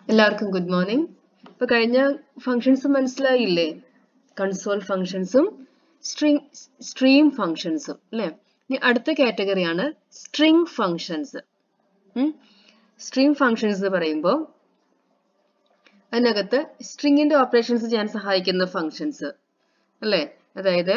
എല്ലാവർക്കും good morning ഇപ്പൊ കഴിഞ്ഞ ഫങ്ഷൻസ് മനസ്സിലായില്ലേ കൺസോൾ ഫങ്ഷൻസും സ്ട്രിങ് സ്ട്രീം ഫങ്ഷൻസും അല്ലെ ഇനി അടുത്ത കാറ്റഗറിയാണ് സ്ട്രിങ് ഫങ്ഷൻസ് സ്ട്രീം ഫങ്ഷൻസ് എന്ന് പറയുമ്പോൾ അതിനകത്ത് സ്ട്രിങ്ങിന്റെ ഓപ്പറേഷൻസ് ചെയ്യാൻ സഹായിക്കുന്ന ഫങ്ഷൻസ് അല്ലെ അതായത്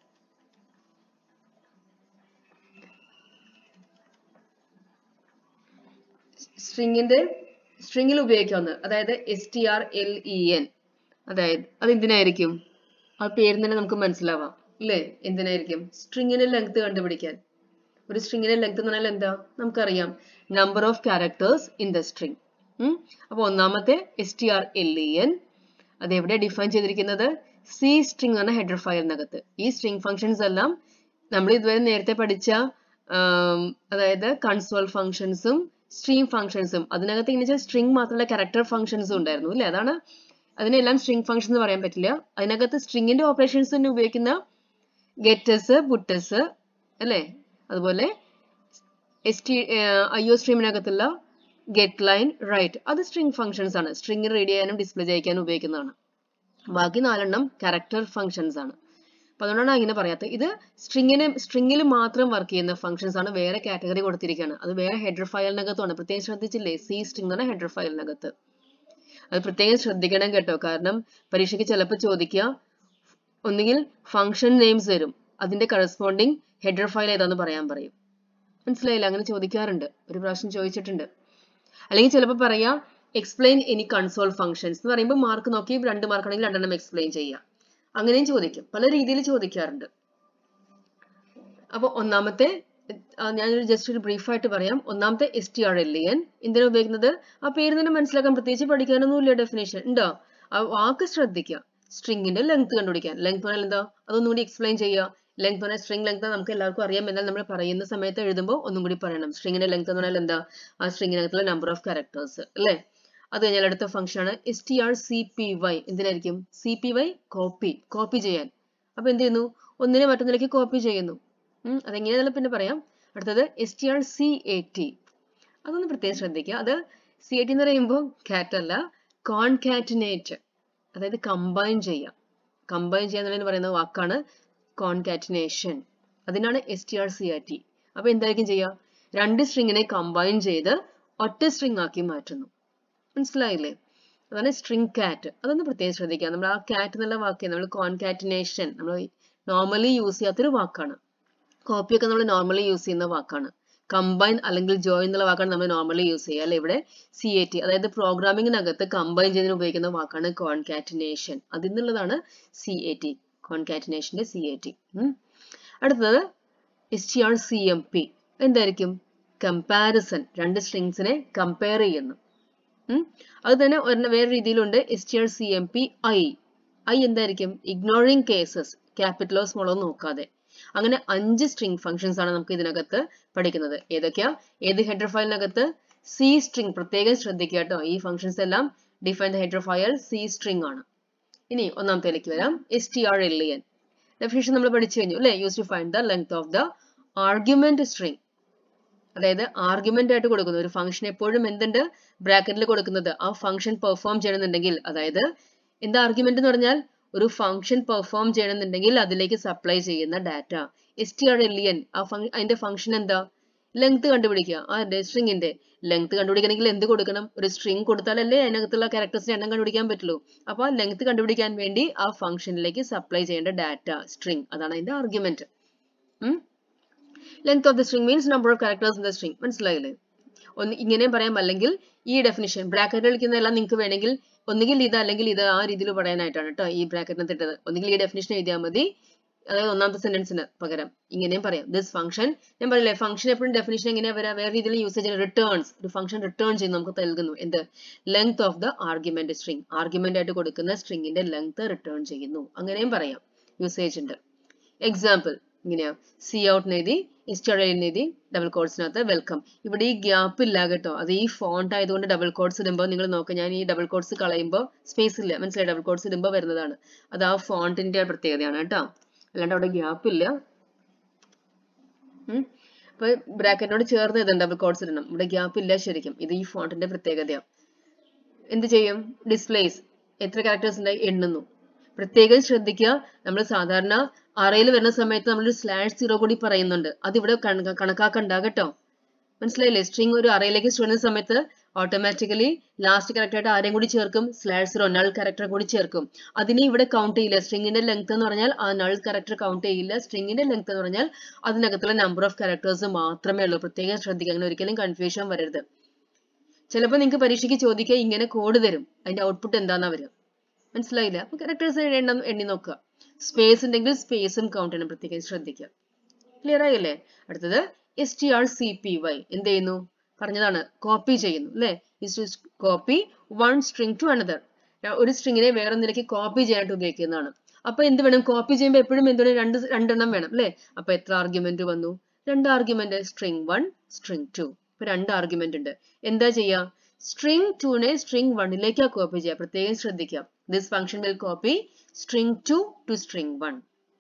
സ്ട്രിങ്ങിന്റെ സ്ട്രിങ്ങിൽ ഉപയോഗിക്കാവുന്നത് അതായത് S T R L E N അതായത് അത് എന്തിനായിരിക്കും ആ പേര് തന്നെ നമുക്ക് മനസ്സിലാവാം അല്ലേ എന്തിനായിരിക്കും സ്ട്രിങ്ങിന്റെ ലെങ്ത് കണ്ടുപിടിക്കാൻ ഒരു സ്ട്രിങ്ങിന്റെ ലെങ്ത് എന്ന് പറഞ്ഞാൽ എന്താ നമുക്കറിയാം number of characters in the string അപ്പൊ ഒന്നാമത്തെ S T R L E N അത് എവിടെ ഡിഫൈൻ ചെയ്തിരിക്കുന്നത് സി സ്ട്രിങ് എന്ന ഹെഡർ ഫയലിനകത്ത് ഈ സ്ട്രിങ് ഫങ്ഷൻസ് എല്ലാം നമ്മൾ ഇതുവരെ നേരത്തെ പഠിച്ച അതായത് കൺസോൾ ഫങ്ഷൻസും സ്ട്രീം ഫങ്ഷൻസും അതിനകത്ത് ഇങ്ങനെ സ്ട്രിങ് മാത്രമല്ല ക്യാരക്ടർ ഫങ്ഷൻസും ഉണ്ടായിരുന്നു അല്ലേ അതാണ് അതിനെല്ലാം സ്ട്രിങ് ഫങ്ഷൻ എന്ന് പറയാൻ പറ്റില്ല അതിനകത്ത് സ്ട്രിങ്ങിന്റെ ഓപ്പറേഷൻസ് തന്നെ ഉപയോഗിക്കുന്ന ഗെറ്റസ് പുട്ടസ് അല്ലേ അതുപോലെ എസ് ടി ഐ ഒ സ്ട്രീമിനകത്തുള്ള ഗെറ്റ് ലൈൻ റൈറ്റ് അത് സ്ട്രിങ് ഫങ്ഷൻസ് ആണ് സ്ട്രിങ് റീഡ് ചെയ്യാനും ഡിസ്പ്ലേ ചെയ്യിക്കാനും ഉപയോഗിക്കുന്നതാണ് ബാക്കി നാലെണ്ണം ക്യാരക്ടർ ഫങ്ഷൻസ് ആണ് അപ്പൊ അതുകൊണ്ടാണ് അങ്ങനെ പറയാത്തത് ഇത് സ്ട്രിങ്ങിന് സ്ട്രിങ്ങിൽ മാത്രം വർക്ക് ചെയ്യുന്ന ഫങ്ഷൻസ് ആണ് വേറെ കാറ്റഗറി കൊടുത്തിരിക്കുകയാണ് അത് വേറെ ഹെഡർ ഫയലിനകത്താണ് പ്രത്യേകം ശ്രദ്ധിച്ചില്ലേ സി സ്ട്രിങ് എന്ന ഹെഡർ ഫയലിനകത്ത് അത് പ്രത്യേകം ശ്രദ്ധിക്കണം കേട്ടോ കാരണം പരീക്ഷയ്ക്ക് ചിലപ്പോൾ ചോദിക്കുക ഒന്നുകിൽ ഫംഗ്ഷൻ നെയിംസ് വരും അതിന്റെ കറസ്പോണ്ടിങ് ഹെഡർ ഫയൽ ഏതാന്ന് പറയാൻ പറയും മനസ്സിലായില്ല അങ്ങനെ ചോദിക്കാറുണ്ട് ഒരു പ്രാവശ്യം ചോദിച്ചിട്ടുണ്ട് അല്ലെങ്കിൽ ചിലപ്പോൾ പറയാ എക്സ്പ്ലെയിൻ എനി കൺസോൾ ഫംഗ്ഷൻസ് എന്ന് പറയുമ്പോൾ മാർക്ക് നോക്കി രണ്ട് മാർക്ക് ആണെങ്കിൽ രണ്ടെണ്ണം എക്സ്പ്ലെയിൻ ചെയ്യാം അങ്ങനെയും ചോദിക്കും പല രീതിയിൽ ചോദിക്കാറുണ്ട് അപ്പൊ ഒന്നാമത്തെ ഞാനൊരു ജസ്റ്റ് ഒരു ബ്രീഫായിട്ട് പറയാം ഒന്നാമത്തെ S T R L N എന്തിനാ ഉപയോഗിക്കുന്നത് ആ പേര് തന്നെ മനസ്സിലാക്കാൻ പ്രത്യേകിച്ച് പഠിക്കാനൊന്നുമില്ല ഡെഫിനേഷൻ ഉണ്ടോ ആ വാക്ക് ശ്രദ്ധിക്കുക സ്ട്രിങ്ങിന്റെ ലെങ്ത് കണ്ടുപിടിക്കാൻ ലെങ്ത് പറഞ്ഞാൽ എന്താ അതൊന്നും കൂടി എക്സ്പ്ലെയിൻ ചെയ്യുക ലെങ്ത് പറഞ്ഞാൽ സ്ട്രിങ് ലെങ്ത് നമുക്ക് എല്ലാവർക്കും അറിയാം എന്നാൽ നമ്മൾ പറയുന്ന സമയത്ത് എഴുതുമ്പോൾ ഒന്നും കൂടി പറയണം സ്ട്രിങ്ങിന്റെ ലെങ്ത് എന്ന് പറഞ്ഞാൽ എന്താ ആ സ്ട്രിങ്ങിനകത്തുള്ള നമ്പർ ഓഫ് ക്യാരക്ടേഴ്സ് അല്ലേ അത് കഴിഞ്ഞാൽ അടുത്ത ഫംഗ്ഷൻ ആണ് S T R C P Y എന്തിനായിരിക്കും C P Y copy copy ചെയ്യാൻ അപ്പൊ എന്ത് ചെയ്യുന്നു ഒന്നിനെ മറ്റൊന്നിലേക്ക് കോപ്പി ചെയ്യുന്നു അതെങ്ങനെയാണെന്ന് പിന്നെ പറയാം അടുത്തത് S T R C A T അതൊന്ന് പ്രത്യേകം ശ്രദ്ധിക്കുക അത് സി എ ടി എന്ന് പറയുമ്പോൾ കാറ്റ് അല്ല കോൺകാറ്റിനേറ്റ് അതായത് കമ്പൈൻ ചെയ്യാം കമ്പൈൻ ചെയ്യാന്ന് പറയുന്ന വാക്കാണ് കോൺകാറ്റിനേഷൻ അതിനാണ് S T R C R T അപ്പൊ എന്തായിരിക്കും ചെയ്യുക രണ്ട് സ്ട്രിങ്ങിനെ കമ്പൈൻ ചെയ്ത് ഒറ്റ സ്ട്രിങ് ആക്കി മാറ്റുന്നു മനസ്സിലായില്ലേ അതാണ് സ്ട്രിങ് കാറ്റ് അതൊന്ന് പ്രത്യേകം ശ്രദ്ധിക്കുക നമ്മൾ ആ കാറ്റ് എന്നുള്ള വാക്ക് നമ്മൾ കോൺകാറ്റിനേഷൻ നമ്മൾ നോർമലി യൂസ് ചെയ്യാത്തൊരു വാക്കാണ് കോപ്പി ഒക്കെ നമ്മൾ നോർമലി യൂസ് ചെയ്യുന്ന വാക്കാണ് കമ്പൈൻ അല്ലെങ്കിൽ ജോയിൻ എന്നുള്ള വാക്കാണ് നമ്മൾ നോർമലി യൂസ് ചെയ്യുക അല്ലെ ഇവിടെ സി എ ടി അതായത് പ്രോഗ്രാമിങ്ങിനകത്ത് കമ്പൈൻ ചെയ്തതിന് ഉപയോഗിക്കുന്ന വാക്കാണ് കോൺകാറ്റിനേഷൻ അതിൽ നിന്നുള്ളതാണ് സി എ ടി കോൺകാറ്റിനേഷന്റെ സി എ ടി അടുത്തത് S T R C M P എന്തായിരിക്കും കമ്പാരിസൺ രണ്ട് സ്ട്രിങ്സിനെ കമ്പയർ ചെയ്യുന്നു അത് തന്നെ വേറെ രീതിയിലുണ്ട് S T R C M P I I എന്തായിരിക്കും ഇഗ്നോറിംഗ് കേസസ് ക്യാപിറ്റലോ സ്മോളോ നോക്കാതെ അങ്ങനെ അഞ്ച് സ്ട്രിംഗ് ഫംഗ്ഷൻസ് ആണ് നമുക്ക് ഇതിനകത്ത് പഠിക്കുന്നത് ഏതൊക്കെയാ ഏത് ഹെഡർ ഫയലിനകത്ത് സി സ്ട്രിംഗ് പ്രത്യേകം ശ്രദ്ധിക്കുക കേട്ടോ ഈ ഫംഗ്ഷൻസ് എല്ലാം define the header file C string ആണ് ഇനി ഒന്നാമത്തേലേക്ക് വരാം S T R L N definition നമ്മൾ പഠിച്ചു കഴിഞ്ഞു അല്ലെ use to find the length of the argument string അതായത് ആർഗ്യുമെന്റ് ആയിട്ട് കൊടുക്കുന്നു ഒരു ഫംഗ്ഷൻ എപ്പോഴും എന്തുണ്ട് ബ്രാക്കറ്റിൽ കൊടുക്കുന്നത് ആ ഫംഗ്ഷൻ പെർഫോം ചെയ്യണമെന്നുണ്ടെങ്കിൽ അതായത് എന്താ ആർഗ്യുമെന്റ് എന്ന് പറഞ്ഞാൽ ഒരു ഫംഗ്ഷൻ പെർഫോം ചെയ്യണമെന്നുണ്ടെങ്കിൽ അതിലേക്ക് സപ്ലൈ ചെയ്യുന്ന data S T R L N ആ അതിന്റെ ഫംഗ്ഷൻ എന്താ ലെങ്ത് കണ്ടുപിടിക്കുക ആ സ്ട്രിങ്ങിന്റെ ലെങ്ത് കണ്ടുപിടിക്കണമെങ്കിൽ എന്ത് കൊടുക്കണം ഒരു സ്ട്രിങ് കൊടുത്താലല്ലേ അതിനകത്തുള്ള ക്യാരക്ടേഴ്സിന്റെ എണ്ണം കണ്ടുപിടിക്കാൻ പറ്റുള്ളൂ അപ്പൊ ആ ലെങ്ത് കണ്ടുപിടിക്കാൻ വേണ്ടി ആ ഫംഗ്ഷനിലേക്ക് സപ്ലൈ ചെയ്യേണ്ട ഡാറ്റ സ്ട്രിങ് അതാണ് അതിന്റെ argument length of the string means number of characters in the string മനസ്സിലായില്ലേ ഒന്ന് ഇങ്ങനെയും പറയാം അല്ലെങ്കിൽ ഈ ഡെഫിനിഷൻ ബ്രാക്കറ്റ് കളിക്കുന്നതെല്ലാം നിങ്ങൾക്ക് വേണമെങ്കിൽ ഒന്നുകിൽ ഇത് അല്ലെങ്കിൽ ഇത് ആ രീതിയിൽ പറയാനായിട്ടാണ് കേട്ടോ ഈ ബ്രാക്കറ്റിന് ഇട്ടത് ഒന്നുകിൽ ഈ ഡെഫിനിഷൻ എഴുതിയാൽ മതി അതായത് ഒന്നാമത്തെ സെന്റൻസിന് പകരം ഇങ്ങനെയും പറയാം ദിസ് ഫംഗ്ഷൻ ഞാൻ പറയില്ലേ ഫംഗ്ഷൻ എപ്പോഴും ഡെഫിനിഷൻ എങ്ങനെയാ വരാം വേറെ രീതിയിൽ യൂസേജ് റിട്ടേൺസ് ഒരു ഫംഗ്ഷൻ റിട്ടേൺ ചെയ്ത് നമുക്ക് നൽകുന്നു എന്ത് length of the argument string argument ആയിട്ട് കൊടുക്കുന്ന സ്ട്രിങ്ങിന്റെ ലെങ്ത് റിട്ടേൺ ചെയ്യുന്നു അങ്ങനെയും പറയാം യൂസേജ് ഉണ്ട് എക്സാമ്പിൾ ഇങ്ങനെയാ സി ഔട്ട് എഴുതി ഇൻസ്റ്റാളിൽ എഴുതി ഡബിൾ കോഡ്സിനകത്ത് വെൽക്കം ഇവിടെ ഈ ഗ്യാപ്പ് ഇല്ല കേട്ടോ അത് ഈ ഫോണ്ട് ആയതുകൊണ്ട് ഡബിൾ കോഡ്സ് ഇടുമ്പോൾ നിങ്ങൾ നോക്കുക ഞാൻ ഈ ഡബിൾ കോഡ്സ് കളയുമ്പോൾ സ്പേസ് ഇല്ല മനസ്സിലായി ഡബിൾ കോഡ്സ് ഇടുമ്പോൾ വരുന്നതാണ് അത് ആ ഫോണ്ടിന്റെ പ്രത്യേകതയാണ് കേട്ടോ അല്ലാണ്ട് അവിടെ ഗ്യാപ്പ് ഇല്ല അപ്പൊ ബ്രാക്കറ്റിനോട് ചേർന്ന് ഇതുണ്ട് ഡബിൾ കോഡ്സ് ഇടണം ഇവിടെ ഗ്യാപ്പ് ഇല്ല ശരിക്കും ഇത് ഈ ഫോണ്ടിന്റെ പ്രത്യേകതയാണ് എന്ത് ചെയ്യും ഡിസ്പ്ലേസ് എത്ര ക്യാരക്ടേഴ്സ് ഉണ്ടായി എണ്ണുന്നു പ്രത്യേകം ശ്രദ്ധിക്കുക നമ്മൾ സാധാരണ അറയിൽ വരുന്ന സമയത്ത് നമ്മൾ സ്ലാഷ് സീറോ കൂടി പറയുന്നുണ്ട് അതിവിടെ കണ- കണക്കാക്കണ്ട കേട്ടോ മനസ്സിലായില്ലേ സ്ട്രിങ് ഒരു അറയിലേക്ക് വരുന്ന സമയത്ത് ഓട്ടോമാറ്റിക്കലി ലാസ്റ്റ് കറക്റ്റ് ആയിട്ട് ആരെയും കൂടി ചേർക്കും സ്ലാഷ് സീറോ നൾ കറക്റ്റർ കൂടി ചേർക്കും അതിനെ ഇവിടെ കൗണ്ട് ചെയ്യില്ല സ്ട്രിങ്ങിന്റെ ലെങ്ത് എന്ന് പറഞ്ഞാൽ ആ നൾ കറക്റ്റർ കൗണ്ട് ചെയ്യില്ല സ്ട്രിങ്ങിന്റെ ലെങ്ത് എന്ന് പറഞ്ഞാൽ അതിനകത്തുള്ള നമ്പർ ഓഫ് കറക്ടേഴ്സ് മാത്രമേ ഉള്ളൂ പ്രത്യേകം ശ്രദ്ധിക്കുക അങ്ങനെ ഒരിക്കലും കൺഫ്യൂഷൻ വരരുത് ചിലപ്പോൾ നിങ്ങൾക്ക് പരീക്ഷയ്ക്ക് ചോദിക്കുക ഇങ്ങനെ കോഡ് തരും അതിന്റെ ഔട്ട്പുട്ട് എന്താന്നാ വരിക മനസ്സിലായില്ല അപ്പൊ കറക്ടേഴ്സ് എണ്ണം എണ്ണി നോക്കുക സ്പേസ് ഉണ്ടെങ്കിൽ സ്പേസും കൗണ്ട് ചെയ്യണം പ്രത്യേകം ശ്രദ്ധിക്കുക ക്ലിയർ ആയില്ലേ അടുത്തത് S T R C P Y എന്ത് ചെയ്യുന്നു പറഞ്ഞതാണ് കോപ്പി ചെയ്യുന്നു അല്ലെ copy one string to another ഒരു സ്ട്രിങ്ങിനെ വേറെ ഒന്നിലേക്ക് കോപ്പി ചെയ്യാനായിട്ട് ഉപയോഗിക്കുന്നതാണ് അപ്പൊ എന്ത് വേണം കോപ്പി ചെയ്യുമ്പോൾ എപ്പോഴും എന്ത് വേണം രണ്ട് രണ്ടെണ്ണം വേണം അല്ലെ അപ്പൊ എത്ര ആർഗ്യുമെന്റ് വന്നു രണ്ട് argument string one string two ഇപ്പൊ രണ്ട് ആർഗ്യുമെന്റ് ഉണ്ട് എന്താ ചെയ്യാ സ്ട്രിങ് ടുനെ സ്ട്രിങ് വണ്ണിലേക്കാ കോപ്പി ചെയ്യുക പ്രത്യേകം ശ്രദ്ധിക്കുക this function will copy string two to string one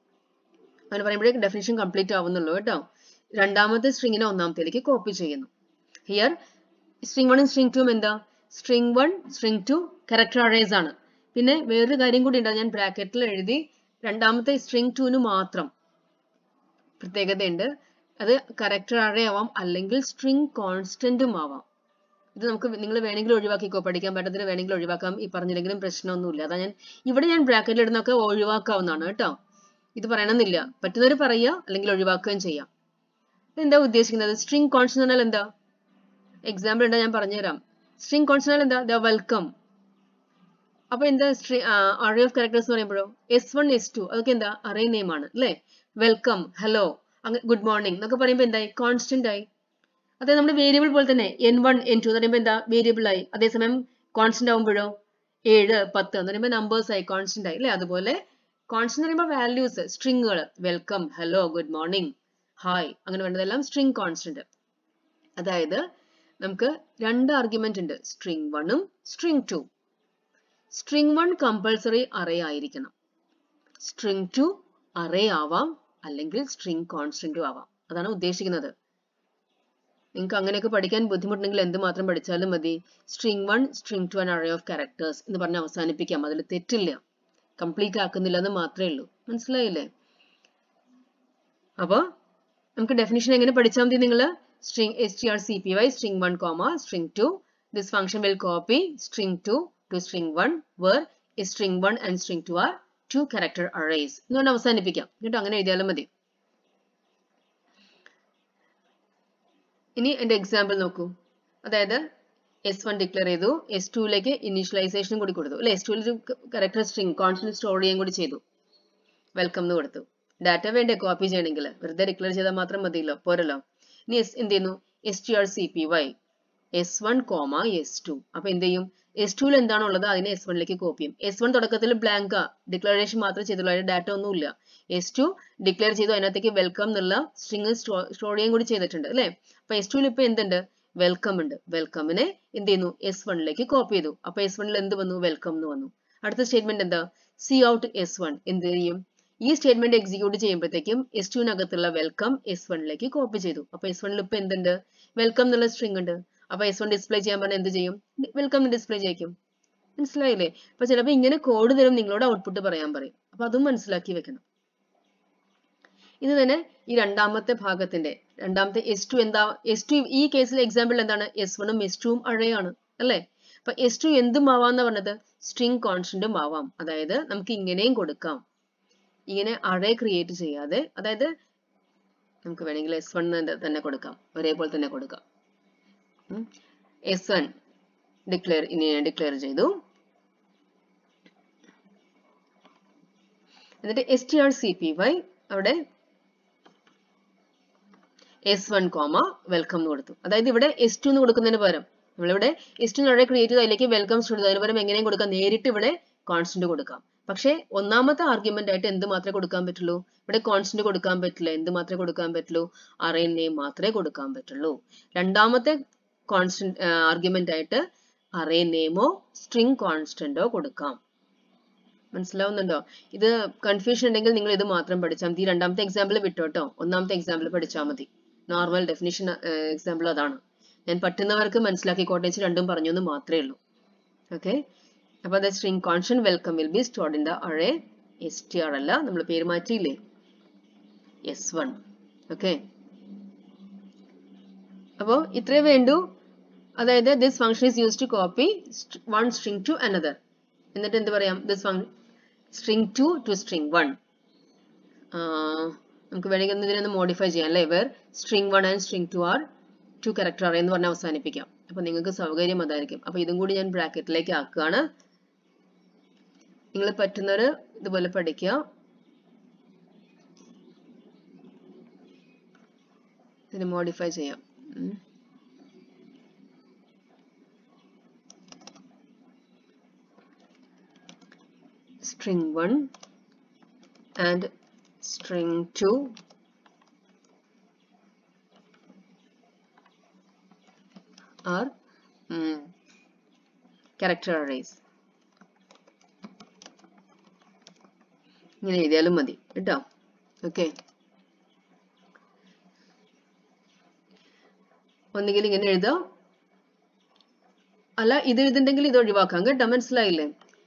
അങ്ങനെ പറയുമ്പോഴേ ഡെഫിനിഷൻ കംപ്ലീറ്റ് ആവുന്നുള്ളൂ കേട്ടോ രണ്ടാമത്തെ സ്ട്രിങ്ങിനെ ഒന്നാമത്തേലേക്ക് കോപ്പി ചെയ്യുന്നു ഹിയർ സ്ട്രിങ് വണ്ണും സ്ട്രിങ് ടുവും എന്താ string one string two character arrays ആണ് പിന്നെ വേറൊരു കാര്യം കൂടി ഉണ്ട് അത് ഞാൻ ബ്രാക്കറ്റിൽ എഴുതി രണ്ടാമത്തെ സ്ട്രിങ് ടുവിന് മാത്രം പ്രത്യേകതയുണ്ട് അത് കറക്റ്റർ അറേ ആവാം അല്ലെങ്കിൽ സ്ട്രിങ് കോൺസ്റ്റന്റും ആവാം ഇത് നമുക്ക് നിങ്ങൾ വേണമെങ്കിൽ ഒഴിവാക്കിക്കോ പഠിക്കാൻ പറ്റത്തിന് വേണമെങ്കിൽ ഒഴിവാക്കാം ഈ പറഞ്ഞില്ലെങ്കിലും പ്രശ്നമൊന്നുമില്ല അതാ ഞാൻ ഇവിടെ ഞാൻ ബ്രാക്കറ്റിൽ ഇടുന്നൊക്കെ ഒഴിവാക്കാവുന്നതാണ് കേട്ടോ ഇത് പറയണമെന്നില്ല പറ്റുന്നവർ പറയുക അല്ലെങ്കിൽ ഒഴിവാക്കുകയും ചെയ്യാം എന്താ ഉദ്ദേശിക്കുന്നത് സ്ട്രിങ് കോൺസ്റ്റന്റ് എന്താ എക്സാമ്പിൾ എന്താ ഞാൻ പറഞ്ഞുതരാം സ്ട്രിങ് കോൺസ്റ്റന്റ് എന്താ ദ വെൽക്കം അപ്പൊ എന്താ അറേ ഓഫ് ക്യാരക്ടേഴ്സ് എന്ന് പറയുമ്പോഴോ എസ് വൺ എസ് ടു അതൊക്കെ എന്താ അറേ നെയിം ആണ് അല്ലേ വെൽക്കം ഹലോ അങ്ങനെ ഗുഡ് മോർണിംഗ് എന്നൊക്കെ പറയുമ്പോൾ എന്തായി കോൺസ്റ്റന്റ് ആയി അതായത് നമ്മുടെ വേരിയബിൾ പോലെ തന്നെ എൻ വൺ എൻ ടു എന്ന് പറയുമ്പോൾ എന്താ വേരിയബിൾ ആയി അതേസമയം കോൺസ്റ്റന്റ് ആകുമ്പോഴോ ഏഴ് പത്ത് എന്ന് പറയുമ്പോൾ നമ്പേഴ്സ് ആയി കോൺസ്റ്റന്റ് ആയി അല്ലേ അതുപോലെ കോൺസ്റ്റന്റ് എന്ന് പറയുമ്പോൾ വാല്യൂസ് സ്ട്രിങ്ങുകൾ welcome hello good morning hi അങ്ങനെ വേണ്ടതെല്ലാം സ്ട്രിങ് കോൺസ്റ്റന്റ് അതായത് നമുക്ക് രണ്ട് ആർഗ്യുമെന്റ് ഉണ്ട് സ്ട്രിങ് വണ്ണും string two string one compulsory array ആയിരിക്കണം സ്ട്രിങ് ടു അറേ ആവാം അല്ലെങ്കിൽ സ്ട്രിങ് കോൺസ്റ്റന്റും ആവാം അതാണ് ഉദ്ദേശിക്കുന്നത് നിങ്ങൾക്ക് അങ്ങനെയൊക്കെ പഠിക്കാൻ ബുദ്ധിമുട്ടുണ്ടെങ്കിൽ എന്ത് മാത്രം പഠിച്ചാലും മതി string one string two and array of characters എന്ന് പറഞ്ഞ് അവസാനിപ്പിക്കാം അതിൽ തെറ്റില്ല കംപ്ലീറ്റ് ആക്കുന്നില്ല എന്ന് മാത്രമേ ഉള്ളൂ മനസ്സിലായില്ലേ അപ്പോൾ നമുക്ക് ഡെഫിനിഷൻ എങ്ങനെ പഠിച്ചാൽ മതി നിങ്ങൾ string strcpy string 1 comma string 2 this function will copy string 2 to string 1 where string 1 and string 2 are two character arrays എന്നുകൊണ്ട് അവസാനിപ്പിക്കാം എന്നിട്ട് അങ്ങനെ എഴുതിയാലും മതി ഇനി എൻ്റെ എക്സാമ്പിൾ നോക്കൂ അതായത് എസ് വൺ ഡിക്ലെയർ ചെയ്തു എസ് ടുവിലേക്ക് ഇനീഷ്യലൈസേഷനും കൂടി കൊടുത്തു അല്ലെ എസ് ടുവിൽ കറക്റ്റർ സ്ട്രിങ് കോൺസ്റ്റന്റ് സ്റ്റോർ ചെയ്യുകയും കൂടി ചെയ്തു വെൽക്കം എന്ന് കൊടുത്തു ഡാറ്റ വേണ്ടേ കോപ്പി ചെയ്യണമെങ്കിൽ വെറുതെ ഡിക്ലെയർ ചെയ്താൽ മാത്രം മതിയല്ലോ പോരല്ലോ ഇനി എസ് എന്ത് ചെയ്യുന്നു S T R C P Y S one comma S two അപ്പൊ എന്ത് ചെയ്യും എസ് ടുവിൽ എന്താണോ ഉള്ളത് അതിനെ എസ് വണ്ണിലേക്ക് കോപ്പി ചെയ്യും എസ് വൺ തുടക്കത്തിൽ ബ്ലാങ്ക് ഡിക്ലറേഷൻ മാത്രമേ ചെയ്തുള്ളൂ അതിന്റെ ഡാറ്റ ഒന്നുമില്ല എസ് ടു ഡിക്ലെയർ ചെയ്തു അതിനകത്തേക്ക് വെൽക്കം എന്നുള്ള സ്ട്രിങ് സ്റ്റോർ ചെയ്യാൻ കൂടി ചെയ്തിട്ടുണ്ട് അല്ലെ അപ്പൊ എസ് ടുവിൽ ഇപ്പൊ എന്തുണ്ട് വെൽക്കം ഉണ്ട് വെൽക്കമിനെ എന്ത് ചെയ്യുന്നു എസ് വണ്ണിലേക്ക് കോപ്പി ചെയ്തു അപ്പൊ എസ് വണ്ണിൽ എന്ത് വന്നു വെൽക്കം എന്ന് വന്നു അടുത്ത സ്റ്റേറ്റ്മെന്റ് എന്താ സി ഔട്ട് എസ് വൺ എന്ത് ചെയ്യും ഈ സ്റ്റേറ്റ്മെന്റ് എക്സിക്യൂട്ട് ചെയ്യുമ്പോഴത്തേക്കും എസ് ടുവിനകത്തുള്ള വെൽക്കം എസ് വണ്ണിലേക്ക് കോപ്പി ചെയ്തു അപ്പൊ എസ് വണ്ണിൽ ഇപ്പൊ എന്തുണ്ട് വെൽക്കം എന്നുള്ള സ്ട്രിംഗ് ഉണ്ട് അപ്പൊ എസ് വൺ ഡിസ്പ്ലേ ചെയ്യാൻ പറഞ്ഞാൽ എന്ത് ചെയ്യും വെൽക്കം ഡിസ്പ്ലേ ചെയ്യിക്കും മനസ്സിലായില്ലേ അപ്പൊ ചിലപ്പോൾ ഇങ്ങനെ കോഡ് തരും നിങ്ങളോട് ഔട്ട്പുട്ട് പറയാൻ പറയും അപ്പൊ അതും മനസ്സിലാക്കി വെക്കണം ഇത് തന്നെ ഈ രണ്ടാമത്തെ ഭാഗത്തിന്റെ രണ്ടാമത്തെ എസ് ടു എന്താ എസ് ടു ഈ കേസിൽ എക്സാമ്പിൾ എന്താണ് എസ് വണ്ണും എസ് ടുവും അഴയാണ് അല്ലേ അപ്പൊ എസ് ടു എന്തും ആവാന്ന് പറഞ്ഞത് സ്ട്രിങ് കോൺസ്റ്റന്റും ആവാം അതായത് നമുക്ക് ഇങ്ങനെയും കൊടുക്കാം ഇങ്ങനെ അറേ ക്രിയേറ്റ് ചെയ്യാതെ അതായത് നമുക്ക് വേണമെങ്കിൽ എസ് വൺ തന്നെ കൊടുക്കാം ഒരേപോലെ തന്നെ കൊടുക്കാം എസ് വൺ ഡിക്ലെയർ ഇനി ഡിക്ലെയർ ചെയ്തു എന്നിട്ട് S T R C P Y അവിടെ എസ് വൺ കോമ വെൽക്കം എന്ന് കൊടുത്തു അതായത് ഇവിടെ എസ് ടു എന്ന് കൊടുക്കുന്നതിന് പകരം നമ്മളിവിടെ എസ് ടു അറേ ക്രിയേറ്റ് ചെയ്ത് അതിലേക്ക് വെൽക്കം കൊടുത്തു അതിന് പകരം എങ്ങനെയും കൊടുക്കാം നേരിട്ട് ഇവിടെ കോൺസ്റ്റന്റ് കൊടുക്കാം പക്ഷേ ഒന്നാമത്തെ ആർഗ്യുമെന്റ് ആയിട്ട് എന്ത് മാത്രമേ കൊടുക്കാൻ പറ്റുള്ളൂ ഇവിടെ കോൺസ്റ്റന്റ് കൊടുക്കാൻ പറ്റില്ല എന്ത് മാത്രമേ കൊടുക്കാൻ പറ്റുള്ളൂ അറേ നെയിം മാത്രമേ കൊടുക്കാൻ പറ്റുള്ളൂ രണ്ടാമത്തെ കോൺസ്റ്റന്റ് ആർഗ്യുമെന്റ് ആയിട്ട് അറേ നെയിമോ സ്ട്രിംഗ് കോൺസ്റ്റന്റോ കൊടുക്കാം മനസ്സിലാവുന്നുണ്ടോ ഇത് കൺഫ്യൂഷൻ ഉണ്ടെങ്കിൽ നിങ്ങൾ ഇത് മാത്രം പഠിച്ചാൽ മതി രണ്ടാമത്തെ എക്സാമ്പിൾ വിട്ടോട്ടോ ഒന്നാമത്തെ എക്സാമ്പിൾ പഠിച്ചാൽ മതി നോർമൽ ഡെഫിനിഷൻ എക്സാമ്പിൾ അതാണ് ഞാൻ പറ്റുന്നവർക്ക് മനസ്സിലാക്കിക്കോട്ടെ വെച്ച് രണ്ടും പറഞ്ഞു എന്ന് മാത്രമേ ഉള്ളൂ ഓക്കെ അപ്പോൾ the string constant welcome will be stored in the array S T R അല്ല നമ്മൾ പേര് മാറ്റിയില്ലേ എസ് വൺ ഓക്കെ അപ്പോൾ ഇത്രേ വേണ്ടു അതായത് this function is use to copy one string to another എന്നിട്ട് എന്ത് പറയാം this function string two to string one നമുക്ക് വേണമെങ്കിൽ ഒന്ന് ഇതിനൊന്ന് മോഡിഫൈ ചെയ്യാം അല്ലേ where string one and string two are two character array എന്ന് പറഞ്ഞ് അവസാനിപ്പിക്കാം അപ്പോൾ നിങ്ങൾക്ക് സൗകര്യം അതായിരിക്കും അപ്പോൾ ഇതും കൂടി ഞാൻ ബ്രാക്കറ്റിലേക്ക് ആക്കുകയാണ് നിങ്ങൾ പറ്റുന്നവർ ഇതുപോലെ പഠിക്കുക ഇതിന് മോഡിഫൈ ചെയ്യാം ഉം. string 1 and string 2 are mm, character arrays ഇങ്ങനെ എഴുതിയാലും മതി കേട്ടോ ഓക്കെ ഒന്നുകിൽ ഇങ്ങനെ എഴുതാം അല്ല ഇത് എഴുതുണ്ടെങ്കിൽ ഇത് ഒഴിവാക്കാം കേട്ടോ മനസ്സിലായില്ലേ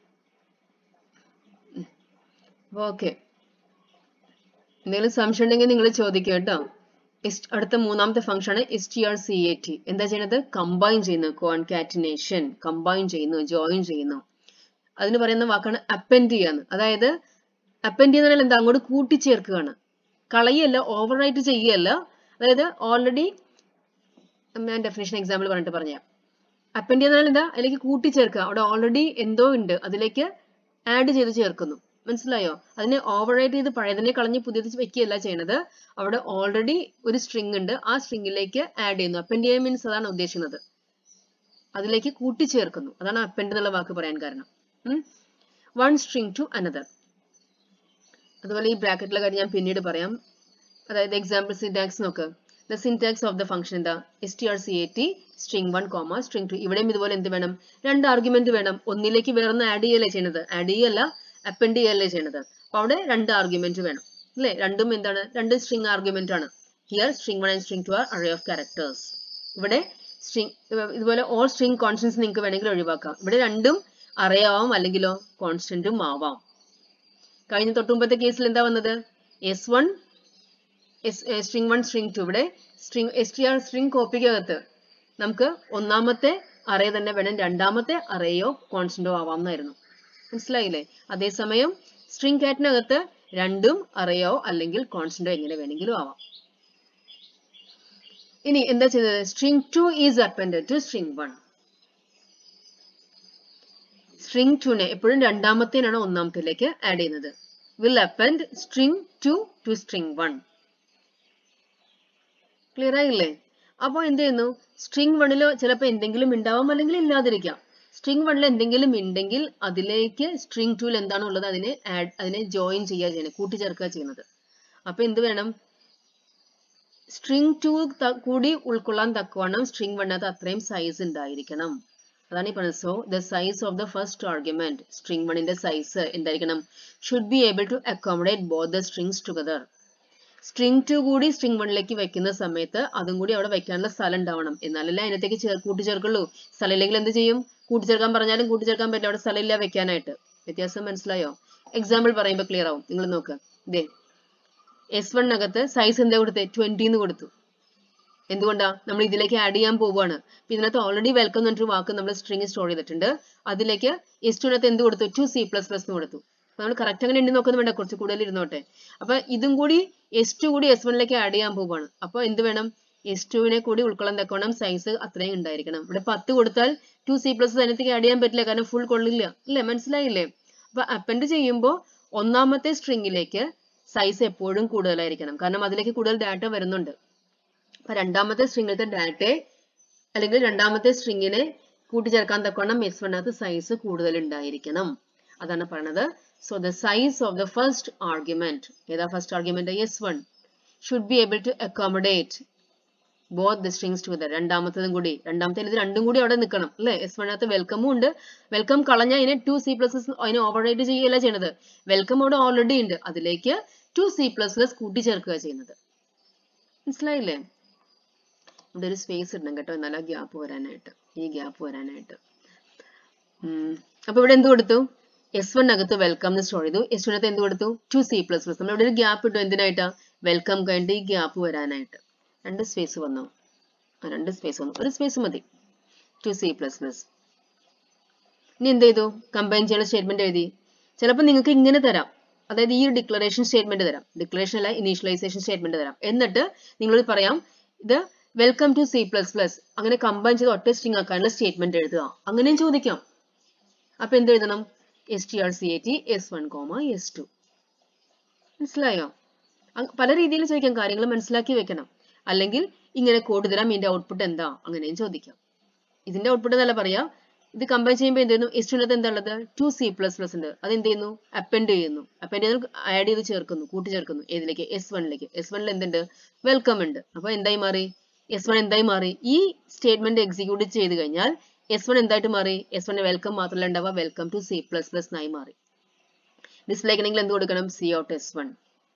ഓക്കെ എന്തെങ്കിലും സംശയം ഉണ്ടെങ്കിൽ നിങ്ങൾ ചോദിക്കുക കേട്ടോ Is- അടുത്ത മൂന്നാമത്തെ ഫംഗ്ഷൻ ആണ് S T R C A T എന്താ ചെയ്യണത് കമ്പൈൻ ചെയ്യുന്നു കോൺകാറ്റിനേഷൻ കമ്പൈൻ ചെയ്യുന്നു ജോയിൻ ചെയ്യുന്നു അതിന് പറയുന്ന വാക്കാണ് അപ്പൻഡ് ചെയ്യാന്ന് അതായത് അപ്പൻഡ് ചെയ്യുന്ന പറഞ്ഞാൽ എന്താ അങ്ങോട്ട് കൂട്ടിച്ചേർക്കുകയാണ് കളയല്ല ഓവർ റൈറ്റ് ചെയ്യല്ല അതായത് ഓൾറെഡി ഞാൻ ഡെഫിനേഷൻ എക്സാമ്പിൾ പറഞ്ഞിട്ട് പറഞ്ഞാൽ അപ്പൻഡ് ചെയ്യുന്ന എന്താ അതിലേക്ക് കൂട്ടിച്ചേർക്കുക അവിടെ ഓൾറെഡി എന്തോ ഉണ്ട് അതിലേക്ക് ആഡ് ചെയ്ത് ചേർക്കുന്നു മനസ്സിലായോ അതിനെ ഓവർറൈറ്റ് ചെയ്ത് പഴയതിനെ കളഞ്ഞ് പുതിയത് വെക്കുകയല്ല ചെയ്യണത് അവിടെ ഓൾറെഡി ഒരു സ്ട്രിങ് ഉണ്ട് ആ സ്ട്രിങ്ങിലേക്ക് ആഡ് ചെയ്യുന്നു അപ്പൻഡ് ചെയ്യുക മീൻസ് അതാണ് ഉദ്ദേശിക്കുന്നത് അതിലേക്ക് കൂട്ടിച്ചേർക്കുന്നു അതാണ് അപ്പൻഡ് എന്നുള്ള വാക്ക് പറയാൻ കാരണം വൺ സ്ട്രിങ് ടു അനദർ അതുപോലെ ഈ ബ്രാക്കറ്റിലെ കാര്യം ഞാൻ പിന്നീട് പറയാം അതായത് എക്സാമ്പിൾ സിൻടാക്സ് നോക്ക് the syntax of the function എന്താ S T R C A T string one comma string two ഇവിടെയും ഇതുപോലെ എന്ത് വേണം രണ്ട് ആർഗ്യുമെന്റ് വേണം ഒന്നിലേക്ക് വേറൊന്ന് ആഡ് ചെയ്യല്ലേ ചെയ്യണത് ആഡ് ചെയ്യല്ല അപ്പൻഡ് ചെയ്യല്ലേ ചെയ്യണത് അപ്പൊ അവിടെ രണ്ട് ആർഗ്യുമെന്റ് വേണം അല്ലേ രണ്ടും എന്താണ് രണ്ട് സ്ട്രിങ് ആർഗ്യുമെന്റ് ആണ് here string one and string two are array of characters ഇവിടെ സ്ട്രിങ് ഇതുപോലെ ഓൾ സ്ട്രിങ് കോൺസ്റ്റൻസ് നിങ്ങൾക്ക് വേണമെങ്കിൽ ഒഴിവാക്കാം ഇവിടെ രണ്ടും അറേ ആവാം അല്ലെങ്കിലോ കോൺസ്റ്റന്റും ആവാം കഴിഞ്ഞ തൊട്ടുമുമ്പത്തെ കേസിൽ എന്താ വന്നത് S one string one string two ഇവിടെ string S T R string കോപ്പിക്കകത്ത് നമുക്ക് ഒന്നാമത്തെ അറേ തന്നെ വേണം രണ്ടാമത്തെ അറേയോ കോൺസ്റ്റന്റോ ആവാം എന്നായിരുന്നു മനസ്സിലായില്ലേ അതേസമയം സ്ട്രിങ് കാറ്റിനകത്ത് രണ്ടും അറേയോ അല്ലെങ്കിൽ കോൺസ്റ്റന്റോ എങ്ങനെ വേണമെങ്കിലും ആവാം ഇനി എന്താ ചെയ്തത് string two is append to string one string ടുനെ എപ്പോഴും രണ്ടാമത്തേനാണ് ഒന്നാമത്തേലേക്ക് ആഡ് ചെയ്യുന്നത് will append string two to string one clear ആയില്ലേ അപ്പോൾ എന്ത് ചെയ്യുന്നു സ്ട്രിങ് വണ്ണിലോ ചിലപ്പോൾ എന്തെങ്കിലും ഉണ്ടാവാം അല്ലെങ്കിൽ ഇല്ലാതിരിക്കാം സ്ട്രിങ് വണ്ണിൽ എന്തെങ്കിലും ഉണ്ടെങ്കിൽ അതിലേക്ക് സ്ട്രിങ് ടുവിൽ എന്താണോ ഉള്ളത് അതിനെ ആഡ് അതിനെ ജോയിൻ ചെയ്യുക ചെയ്യുന്നത് കൂട്ടിച്ചേർക്കുക ചെയ്യുന്നത് അപ്പൊ എന്ത് വേണം സ്ട്രിങ് ടു കൂടി ഉൾക്കൊള്ളാൻ തക്കവണ്ണം സ്ട്രിങ് വണ്ണത് അത്രയും സൈസ് ഉണ്ടായിരിക്കണം അതാണ് ഈ പറയുന്നത് so the size of the first argument string വണ്ണിന്റെ സൈസ് എന്തായിരിക്കണം should be able to accommodate both the strings together string two കൂടി സ്ട്രിങ് വണ്ണിലേക്ക് വെക്കുന്ന സമയത്ത് അതും കൂടി അവിടെ വെക്കാനുള്ള സ്ഥലം ഉണ്ടാവണം എന്നാലല്ലേ അതിനകത്തേക്ക് ചേർ കൂട്ടിച്ചേർക്കുള്ളൂ സ്ഥലം ഇല്ലെങ്കിൽ എന്ത് ചെയ്യും കൂട്ടിച്ചേർക്കാൻ പറഞ്ഞാലും കൂട്ടിച്ചേർക്കാൻ പറ്റില്ല അവിടെ സ്ഥലമില്ല വെക്കാനായിട്ട് വ്യത്യാസം മനസ്സിലായോ എക്സാമ്പിൾ പറയുമ്പോൾ ക്ലിയർ ആവും നിങ്ങൾ നോക്ക് ഇതേ എസ് വണ്ണകത്ത് സൈസ് എന്താ കൊടുത്തേ ട്വന്റി എന്ന് കൊടുത്തു എന്തുകൊണ്ടാ നമ്മൾ ഇതിലേക്ക് ആഡ് ചെയ്യാൻ പോവുകയാണ് അപ്പൊ ഇതിനകത്ത് ഓൾറെഡി വെൽക്കം എന്ന് പറഞ്ഞൊരു വാക്ക് നമ്മൾ സ്ട്രിങ് സ്റ്റോർ ചെയ്തിട്ടുണ്ട് അതിലേക്ക് എസ് ടുനകത്ത് എന്ത് കൊടുത്തു ടു സി പ്ലസ് പ്ലസ് എന്ന് കൊടുത്തു നമ്മൾ കറക്റ്റ് അങ്ങനെ എണ്ണി നോക്കുന്നു വേണ്ട കുറച്ച് കൂടുതൽ ഇരുന്നോട്ടെ അപ്പൊ ഇതും കൂടി എസ് ടു കൂടി എസ് വണ്ണിലേക്ക് ആഡ് ചെയ്യാൻ പോവുകയാണ് അപ്പൊ എന്ത് വേണം എസ് ടുവിനെ കൂടി ഉൾക്കൊള്ളാൻ തക്കവണ്ണം സൈസ് അത്രയും ഉണ്ടായിരിക്കണം ഇവിടെ പത്ത് കൊടുത്താൽ ടു സി പ്ലസ് അതിനകത്തേക്ക് ആഡ് ചെയ്യാൻ പറ്റില്ല കാരണം ഫുൾ കൊള്ളില്ല അല്ലേ മനസ്സിലായില്ലേ അപ്പൊ അപ്പൻഡ് ചെയ്യുമ്പോൾ ഒന്നാമത്തെ സ്ട്രിങ്ങിലേക്ക് സൈസ് എപ്പോഴും കൂടുതലായിരിക്കണം കാരണം അതിലേക്ക് കൂടുതൽ ഡാറ്റ വരുന്നുണ്ട് അപ്പൊ രണ്ടാമത്തെ സ്ട്രിങ്ങിലത്തെ ഡാറ്റയെ അല്ലെങ്കിൽ രണ്ടാമത്തെ സ്ട്രിങ്ങിനെ കൂട്ടിച്ചേർക്കാൻ തക്കവണ്ണം എസ് വണ്ണകത്ത് സൈസ് കൂടുതൽ ഉണ്ടായിരിക്കണം അതാണ് പറയണത് so the size of the first argument ഏതാ first argument S one should be able to accommodate both the strings together രണ്ടാമത്തതും കൂടി രണ്ടാമത്തെ ഇത് രണ്ടും കൂടി അവിടെ നിൽക്കണം അല്ലേ എസ് വണ്ണകത്ത് വെൽക്കമും ഉണ്ട് വെൽക്കം കളഞ്ഞ അതിനെ ടു സി പ്ലസ് അതിനെ ഓവർറൈറ്റ് ചെയ്യുകയല്ല ചെയ്യണത് വെൽക്കം അവിടെ ഓൾറെഡി ഉണ്ട് അതിലേക്ക് ടു സി പ്ലസ് പ്ലസ് കൂട്ടിച്ചേർക്കുക ചെയ്യുന്നത് മനസ്സിലായില്ലേ ഇവിടെ ഒരു സ്പേസ് ഇടണം കേട്ടോ എന്നാലും ഗ്യാപ്പ് വരാനായിട്ട് ഈ ഗ്യാപ്പ് വരാനായിട്ട് അപ്പൊ ഇവിടെ എന്ത് കൊടുത്തു എസ് വൺ അകത്ത് വെൽക്കം എന്ന് സ്റ്റോർ ചെയ്തു എസ് വണ്ണത്ത് എന്ത് കൊടുത്തു ടു സി പ്ലസ് പ്ലസ് നമ്മൾ ഇവിടെ ഒരു ഗ്യാപ്പ് ഇട്ടു എന്തിനായിട്ടാ വെൽക്കം കഴിഞ്ഞിട്ട് ഈ ഗ്യാപ്പ് വരാനായിട്ട് രണ്ട് സ്പേസ് വന്നു ആ, രണ്ട് സ്പേസ് വന്നു ഒരു സ്പേസ് മതി ടു സി പ്ലസ് പ്ലസ് ഇനി എന്ത് ചെയ്തു കമ്പൈൻ ചെയ്യാനുള്ള സ്റ്റേറ്റ്മെന്റ് എഴുതി ചിലപ്പോൾ നിങ്ങൾക്ക് ഇങ്ങനെ തരാം അതായത് ഈ ഒരു ഡിക്ലറേഷൻ സ്റ്റേറ്റ്മെന്റ് തരാം ഡിക്ലറേഷൻ അല്ല ഇനീഷ്യലൈസേഷൻ സ്റ്റേറ്റ്മെന്റ് തരാം എന്നിട്ട് നിങ്ങളോട് പറയാം ഇത് welcome to C plus plus അങ്ങനെ കമ്പൈൻ ചെയ്ത് ഒറ്റ സ്ട്രിങ് ആക്കാനുള്ള സ്റ്റേറ്റ്മെന്റ് എഴുതുക അങ്ങനെയും ചോദിക്കാം അപ്പൊ എന്ത് എഴുതണം S T R C A T S one comma S two മനസ്സിലായോ അങ് പല രീതിയിൽ ചോദിക്കാം കാര്യങ്ങൾ മനസ്സിലാക്കി വെക്കണം അല്ലെങ്കിൽ ഇങ്ങനെ കോഡ് തരാം ഇതിന്റെ ഔട്ട്പുട്ട് എന്താ അങ്ങനെയും ചോദിക്കാം ഇതിന്റെ ഔട്ട്പുട്ട് എന്നല്ല പറയാ ഇത് കമ്പൈൻ ചെയ്യുമ്പോൾ എന്ത് ചെയ്യുന്നു എസ് ടുനകത്ത് എന്താ ഉള്ളത് ടു സി പ്ലസ് പ്ലസ് ഉണ്ട് അത് എന്ത് ചെയ്യുന്നു അപ്പൻഡ് ചെയ്യുന്നു അപ്പൻഡ് ചെയ്ത് ആഡ് ചെയ്ത് ചേർക്കുന്നു കൂട്ടി ചേർക്കുന്നു ഏതിലേക്ക് എസ് വണ്ണിലേക്ക് എസ് വണ്ണിൽ എന്തുണ്ട് വെൽക്കം ഉണ്ട് അപ്പൊ എന്തായി മാറി എസ് വൺ എന്തായി മാറി ഈ സ്റ്റേറ്റ്മെന്റ് എക്സിക്യൂട്ട് ചെയ്ത് കഴിഞ്ഞാൽ എസ് വൺ എന്തായിട്ട് മാറി എസ് വൺ വെൽക്കം മാത്രമല്ല ഉണ്ടാവുക welcome to C plus plus ആയി മാറി ഡിസ്പ്ലേ ആണെങ്കിൽ എന്ത് കൊടുക്കണം സി ഔട്ട് എസ് വൺ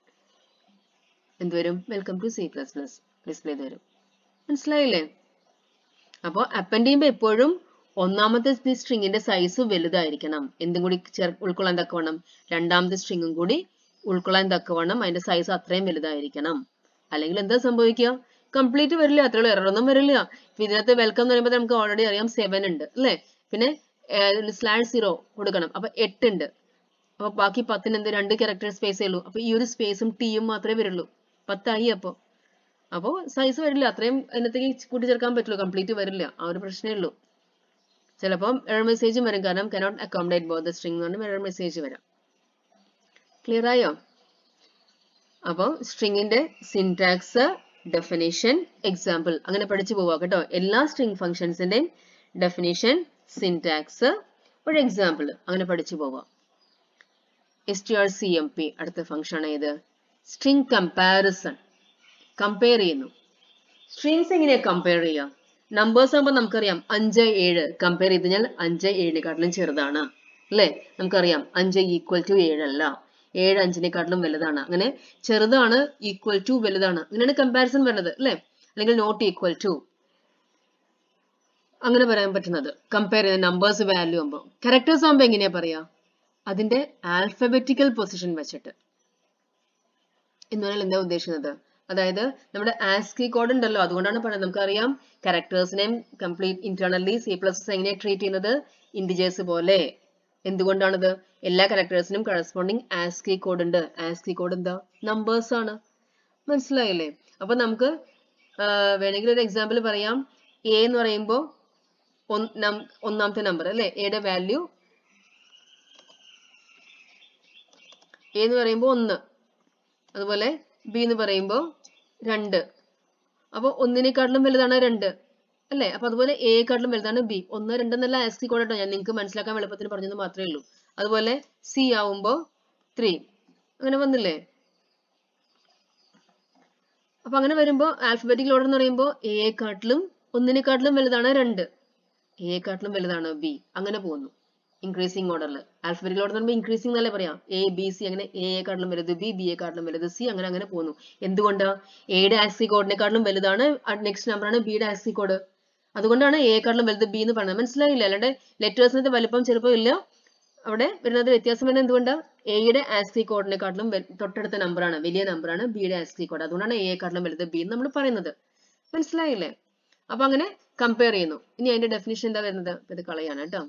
എന്ത് വരും welcome to C plus plus display വരും മനസ്സിലായില്ലേ അപ്പോൾ അപ്പൻഡ് ചെയ്യുമ്പോൾ എപ്പോഴും ഒന്നാമത്തെ സ്ട്രിങ്ങിന്റെ സൈസ് വലുതായിരിക്കണം എന്തും കൂടി ചേർ ഉൾക്കൊള്ളാൻ തക്കവണ്ണം രണ്ടാമത്തെ സ്ട്രിങ്ങും കൂടി ഉൾക്കൊള്ളാൻ തക്കവണ്ണം അതിന്റെ സൈസ് അത്രയും വലുതായിരിക്കണം അല്ലെങ്കിൽ എന്താ സംഭവിക്കുക കംപ്ലീറ്റ് വരില്ല അത്രയുള്ള എററൊന്നും വരില്ല ഇപ്പൊ ഇതിനകത്ത് വെൽക്കം എന്ന് പറയുമ്പോൾ നമുക്ക് ഓൾറെഡി അറിയാം സെവൻ ഉണ്ട് അല്ലേ പിന്നെ സ്ലാഷ് സീറോ കൊടുക്കണം അപ്പൊ എട്ട് ഉണ്ട് അപ്പൊ ബാക്കി പത്തിന് എന്ത് രണ്ട് ക്യാരക്ടർ സ്പേസേ ഉള്ളൂ അപ്പൊ ഈ ഒരു സ്പേസും ടിയും മാത്രമേ വരുള്ളൂ പത്തായി അപ്പൊ അപ്പോ സൈസ് വരില്ല അത്രയും അതിനകത്തേക്ക് കൂട്ടിച്ചേർക്കാൻ പറ്റുള്ളൂ കംപ്ലീറ്റ് വരില്ല ആ ഒരു പ്രശ്നമേ ഉള്ളൂ ചിലപ്പം എറർ മെസ്സേജും വരും കാരണം cannot accommodate both the string എന്ന് പറഞ്ഞാൽ എറർ മെസ്സേജ് വരാം ക്ലിയർ ആയോ അപ്പോൾ സ്ട്രിങ്ങിന്റെ സിൻടാക്സ് ഡെഫിനേഷൻ എക്സാമ്പിൾ അങ്ങനെ പഠിച്ചു പോവാ കേട്ടോ എല്ലാ സ്ട്രിംഗ് ഫംഗ്ഷൻസിന്റെയും ഡെഫിനേഷൻ സിൻടാക്സ് ഒരു എക്സാമ്പിൾ അങ്ങനെ പഠിച്ചു പോവാം S T R C M P അടുത്ത ഫംഗ്ഷൻ ആണ് ഏത് സ്ട്രിംഗ് കമ്പാരിസൺ കമ്പയർ ചെയ്യുന്നു സ്ട്രിങ്സ് എങ്ങനെയാ കമ്പയർ ചെയ്യാം നമ്പേഴ്സ് ആകുമ്പോൾ നമുക്കറിയാം അഞ്ച് ഏഴ് കമ്പയർ ചെയ്ത് കഴിഞ്ഞാൽ അഞ്ച് ഏഴിനെക്കാട്ടിലും ചെറുതാണ് അല്ലേ നമുക്കറിയാം അഞ്ച് ഈക്വൽ ടു ഏഴല്ല ഏഴ് അഞ്ചിനെക്കാട്ടിലും വലുതാണ് അങ്ങനെ ചെറുതാണ് ഈക്വൽ ടു വലുതാണ് അങ്ങനെയാണ് കമ്പാരിസൺ വരുന്നത് അല്ലേ അല്ലെങ്കിൽ നോട്ട് ഈക്വൽ ടു അങ്ങനെ പറയാൻ പറ്റുന്നത് കമ്പയർ ചെയ്യുന്ന നമ്പേഴ്സ് വാല്യൂ ആകുമ്പോൾ ക്യാരക്ടേഴ്സ് ആകുമ്പോൾ എങ്ങനെയാ പറയാ അതിന്റെ ആൽഫബറ്റിക്കൽ പൊസിഷൻ വെച്ചിട്ട് എന്ന് പറഞ്ഞാൽ എന്താ ഉദ്ദേശിക്കുന്നത് അതായത് നമ്മുടെ ആസ്കി കോഡ് ഉണ്ടല്ലോ അതുകൊണ്ടാണ് പറയുന്നത് നമുക്കറിയാം ക്യാരക്ടേഴ്സിനെയും കംപ്ലീറ്റ് ഇന്റേണലി സി പ്ലസ് എങ്ങനെ ട്രീറ്റ് ചെയ്യുന്നത് ഇൻഡിജേഴ്സ് പോലെ എന്തുകൊണ്ടാണത് എല്ലാ ക്യാരക്ടേഴ്സിനും കറസ്പോണ്ടിങ് ആസ്കി കോഡ് ഉണ്ട് ആസ്കി കോഡ് എന്താ നമ്പേഴ്സ് ആണ് മനസ്സിലായില്ലേ അപ്പൊ നമുക്ക് വേണമെങ്കിൽ ഒരു എക്സാമ്പിൾ പറയാം എ എന്ന് പറയുമ്പോൾ ഒന്നാമത്തെ നമ്പർ അല്ലെ എയുടെ വാല്യൂ എ എന്ന് പറയുമ്പോൾ ഒന്ന് അതുപോലെ ബി എന്ന് പറയുമ്പോൾ രണ്ട് അപ്പോൾ ഒന്നിനെക്കാട്ടിലും വലുതാണ് രണ്ട് അല്ലേ അപ്പൊ അതുപോലെ എക്കാട്ടിലും വലുതാണ് ബി ഒന്ന് രണ്ട് എന്നല്ല ആസ്കി കോഡ് കേട്ടോ ഞാൻ നിങ്ങൾക്ക് മനസ്സിലാക്കാൻ എളുപ്പത്തിന് പറഞ്ഞത് മാത്രമേ ഉള്ളൂ അതുപോലെ സി ആവുമ്പോൾ ത്രീ അങ്ങനെ വന്നില്ലേ അപ്പൊ അങ്ങനെ വരുമ്പോൾ ആൽഫബറ്റിക്കൽ ഓർഡർ എന്ന് പറയുമ്പോൾ എക്കാട്ടിലും ഒന്നിനെക്കാട്ടിലും വലുതാണ് രണ്ട് എക്കാട്ടിലും വലുതാണ് ബി അങ്ങനെ പോകുന്നു ഇൻക്രീസിംഗ് ഓർഡറിൽ ആൽഫബറ്റിക്കൽ ഓർഡർ പറയുമ്പോൾ ഇൻക്രീസിംഗ് എന്നല്ലേ പറയാം എ ബി സി അങ്ങനെ എയെക്കാട്ടിലും വലുത് ബി ബി എക്കാട്ടിലും വലുത് സി അങ്ങനെ അങ്ങനെ പോകുന്നു എന്തുകൊണ്ടാ എയുടെ ആക്സി കോഡിനെക്കാട്ടിലും വലുതാണ് നെക്സ്റ്റ് നമ്പറാണ് ബിയുടെ ആക്സി കോഡ് അതുകൊണ്ടാണ് എയെക്കാട്ടിലും വലുത് ബി എന്ന് പറയുന്നത് മനസ്സിലായില്ല അല്ലാണ്ട് ലെറ്റേഴ്സിന്റെ വലിപ്പം ചെറുപ്പം ഇല്ല അവിടെ വരുന്നത് വ്യത്യാസം വരുന്നത് എന്തുകൊണ്ടാ എയുടെ ആസ്കി കോഡിനെക്കാട്ടിലും തൊട്ടടുത്ത നമ്പറാണ് വലിയ നമ്പറാണ് ബിയുടെ ആസ്കി കോഡ് അതുകൊണ്ടാണ് എയെക്കാട്ടിലും വലുത് ബി എന്ന് നമ്മൾ പറയുന്നത് മനസ്സിലായില്ലേ അപ്പൊ അങ്ങനെ കമ്പയർ ചെയ്യുന്നു ഇനി അതിന്റെ ഡെഫിനിഷൻ എന്താ വരുന്നത് ഇത് കളയാണ് കേട്ടോ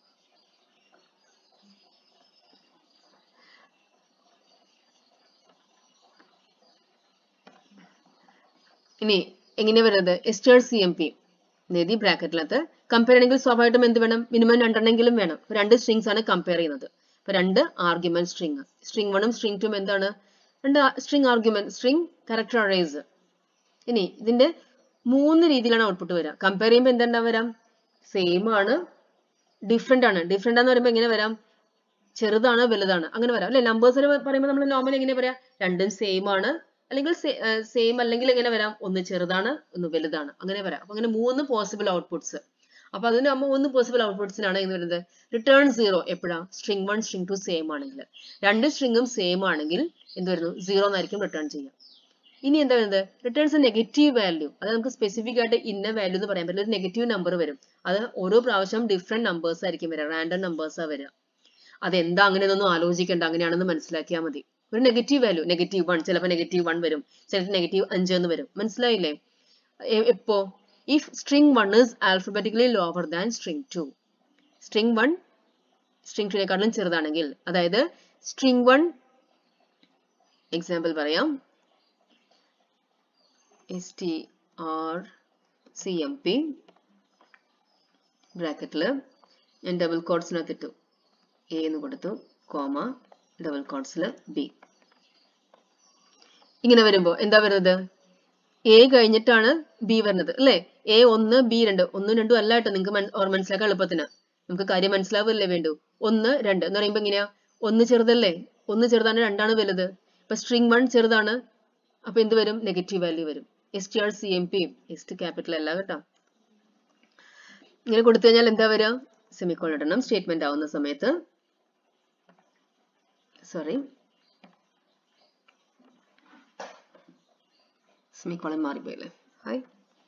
ഇനി എങ്ങനെ വരുന്നത് എസ്റ്റേർ സി എം പി നേതി ബ്രാക്കറ്റിനകത്ത് കമ്പയർ ചെയ്യണമെങ്കിൽ സ്വാഭാവികമായിട്ടും എന്ത് വേണം മിനിമം രണ്ടെണ്ണെങ്കിലും വേണം ഇപ്പൊ രണ്ട് സ്ട്രിങ്സ് ആണ് കമ്പയർ ചെയ്യുന്നത് ഇപ്പൊ രണ്ട് ആർഗ്യുമെന്റ് സ്ട്രിങ് സ്ട്രിങ് വണ്ണും സ്ട്രിങ് ടു എന്താണ് രണ്ട് string argument string character arrays ഇനി ഇതിന്റെ മൂന്ന് രീതിയിലാണ് ഔട്ട്പുട്ട് വരാം കമ്പയർ ചെയ്യുമ്പോൾ എന്താ വരാം സെയിം ആണ് ഡിഫറെന്റ് ആണ് ഡിഫറെന്റ് എന്ന് പറയുമ്പോൾ എങ്ങനെ വരാം ചെറുതാണ് വലുതാണ് അങ്ങനെ വരാം അല്ലെ നമ്പേഴ്സ് പറയുമ്പോൾ നമ്മൾ നോർമൽ എങ്ങനെ പറയാം രണ്ടും സെയിം ആണ് അല്ലെങ്കിൽ സെയിം അല്ലെങ്കിൽ എങ്ങനെ വരാം ഒന്ന് ചെറുതാണ് ഒന്ന് വലുതാണ് അങ്ങനെ വരാം അപ്പൊ അങ്ങനെ മൂന്ന് പോസിബിൾ ഔട്ട്പുട്ട്സ് അപ്പൊ അതിന് നമ്മൾ ഒന്ന് പോസിബിൾ ഔട്ട്പുട്ട്സിനാണ് എന്ന് വരുന്നത് റിട്ടേൺ സീറോ എപ്പോഴാ string one string two same ആണെങ്കിൽ രണ്ട് സ്ട്രിങ്ങും സെയിം ആണെങ്കിൽ എന്ത് വരുന്നു സീറോ എന്നായിരിക്കും റിട്ടേൺ ചെയ്യുക ഇനി എന്താ വരുന്നത് റിട്ടേൺസ് നെഗറ്റീവ് വാല്യൂ അത് നമുക്ക് സ്പെസിഫിക് ആയിട്ട് ഇന്ന വാല്യൂ എന്ന് പറയാൻ പറ്റില്ല ഒരു നെഗറ്റീവ് നമ്പർ വരും അത് ഓരോ പ്രാവശ്യം ഡിഫറെന്റ് നമ്പേഴ്സ് ആയിരിക്കും വരിക റാൻഡം നമ്പേഴ്സാ വരിക അതെന്താ അങ്ങനെയൊന്നും ആലോചിക്കേണ്ട അങ്ങനെയാണെന്ന് മനസ്സിലാക്കിയാൽ മതി ഒരു നെഗറ്റീവ് വാല്യൂ നെഗറ്റീവ് വൺ ചിലപ്പോൾ നെഗറ്റീവ് വൺ വരും ചിലപ്പോൾ നെഗറ്റീവ് അഞ്ച് എന്ന് വരും മനസ്സിലായില്ലേ എ- എപ്പോ if string one is alphabetically lower than string two string one string ടുവിനെക്കാട്ടിലും ചെറുതാണെങ്കിൽ അതായത് സ്ട്രിംഗ് വൺ എക്സാമ്പിൾ പറയാം S T R C M P ബ്രാക്കറ്റിൽ ഞാൻ ഡബിൾ കോഡ്സിനകത്ത് ഇട്ടു എ എന്ന് കൊടുത്തു കോമ ഡബിൾ കോഡ്സിൽ ബി ഇങ്ങനെ വരുമ്പോ എന്താ വരുന്നത് എ കഴിഞ്ഞിട്ടാണ് ബി വരുന്നത് അല്ലേ എ ഒന്ന് ബി രണ്ട് ഒന്നും രണ്ടും അല്ല കേട്ടോ നിങ്ങൾക്ക് ഓർ മനസ്സിലാക്കാൻ എളുപ്പത്തിന് നമുക്ക് കാര്യം മനസ്സിലാവില്ലേ വേണ്ടു ഒന്ന് രണ്ട് എന്ന് പറയുമ്പോ എങ്ങനെയാ ഒന്ന് ചെറുതല്ലേ ഒന്ന് ചെറുതാണ് രണ്ടാണ് വലുത് ഇപ്പൊ സ്ട്രിംഗ് വൺ ചെറുതാണ് അപ്പൊ എന്ത് വരും നെഗറ്റീവ് വാല്യൂ വരും S T R C M P S T capital അല്ല കേട്ടോ ഇങ്ങനെ കൊടുത്തു കഴിഞ്ഞാൽ എന്താ വരിക സെമിക്കോൺ ഇടണം സ്റ്റേറ്റ്മെന്റ് ആവുന്ന സമയത്ത് സോറി സെമിക്കോളൻ മാറിപ്പോയല്ലേ ഹായ്